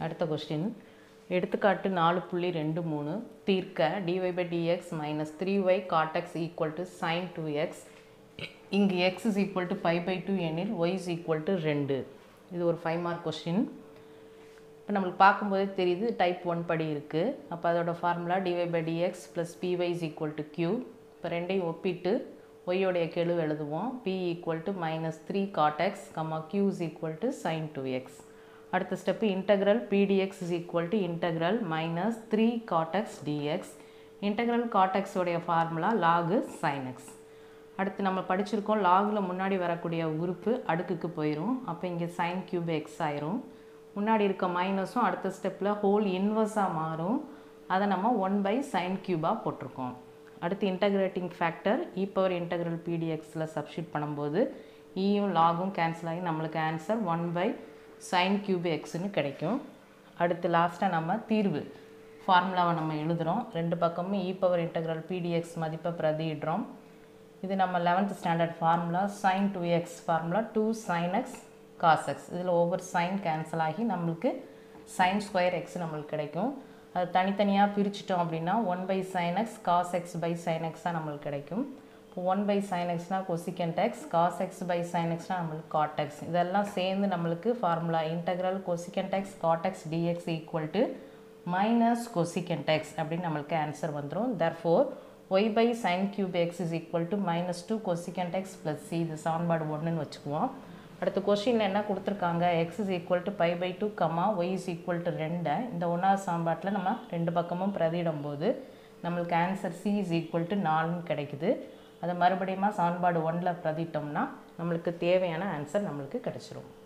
அடுத்த கொஸ்டின் எடுத்துக்காட்டு நாலு புள்ளி ரெண்டு மூணு தீர்க்க dy by dx minus three y cot x equal to sine two x இங்கு x is equal to five by two எனில் ஒய் இஸ் ஈக்குவல் டு ரெண்டு இது ஒரு ஃபைவ் மார்க் கொஸ்டின் இப்போ நம்மளுக்கு பார்க்கும்போதே தெரியுது டைப் ஒன் படி இருக்குது அப்போ அதோட formula dy by dx plus Py is equal to Q இப்போ ரெண்டையும் ஒப்பிட்டு ஒய்யோடைய கெழு எழுதுவோம் P equal to minus three cot x comma Q is equal to sine two x அடுத்த step integral Pdx is equal to integral minus three cot x dx integral காட்டெக்ஸோடைய formula log sine x அடுத்து நம்ம படிச்சிருக்கோம் லாகில் முன்னாடி வரக்கூடிய உறுப்பு அடுக்குக்கு போயிடும் அப்போ இங்கே சைன் கியூப் எக்ஸ் ஆயிரும் முன்னாடி இருக்க மைனஸும் அடுத்த ஸ்டெப்பில் ஹோல் இன்வர்ஸாக மாறும் அதை நம்ம ஒன் பை சைன் கியூபாக போட்டிருக்கோம் அடுத்து integrating factor e power integral பிடிஎக்ஸில் சப்ஸ்டியூட் பண்ணும்போது ஈயும் லாகும் கேன்சல் ஆகி நம்மளுக்கு answer one by sine cube எக்ஸ்னு கிடைக்கும் அடுத்து லாஸ்ட்டாக நம்ம தீர்வு ஃபார்முலாவை நம்ம எழுதுகிறோம் ரெண்டு பக்கமும் இ பவர் இன்டகிரல் பிடிஎக்ஸ் மதிப்பை பிரதியிடுறோம் இது நம்ம eleventh standard formula sine two x formula two sine x cos x இதில் ஒவ்வொரு சைன் கேன்சல் ஆகி நம்மளுக்கு சைன் ஸ்கொயர் எக்ஸ் நம்மளுக்கு கிடைக்கும் அது தனித்தனியாக பிரிச்சிட்டோம் அப்படின்னா one by sine x cos x by sine x தான் நம்மளுக்கு கிடைக்கும் இப்போ ஒன் பை சைன் எக்ஸ்னால் cosecant x cos x by sine எக்ஸ்னால் நம்மளுக்கு காட் எக்ஸ் இதெல்லாம் சேர்ந்து நம்மளுக்கு formula integral cosecant x cot x dx equal to minus cosecant x அப்படின்னு நம்மளுக்கு ஆன்சர் வந்துடும் therefore y by sine cube x is equal to minus two cosecant x plus C இது சமன்பாடு ஒன்றுன்னு வச்சுக்குவோம் அடுத்த கொஷினில் என்ன கொடுத்துருக்காங்க x is equal to pi by two comma y is equal to ரெண்டை இந்த ஒன்றாவது சமன்பாட்டில் நம்ம ரெண்டு பக்கமும் பிரதியிடும் போது நம்மளுக்கு answer C is equal to நாலுன்னு கிடைக்குது அதை மறுபடியும் சமன்பாடு ஒன்றில் பிரதிட்டோம்னா நம்மளுக்கு தேவையான ஆன்சர் நம்மளுக்கு கிடச்சிரும்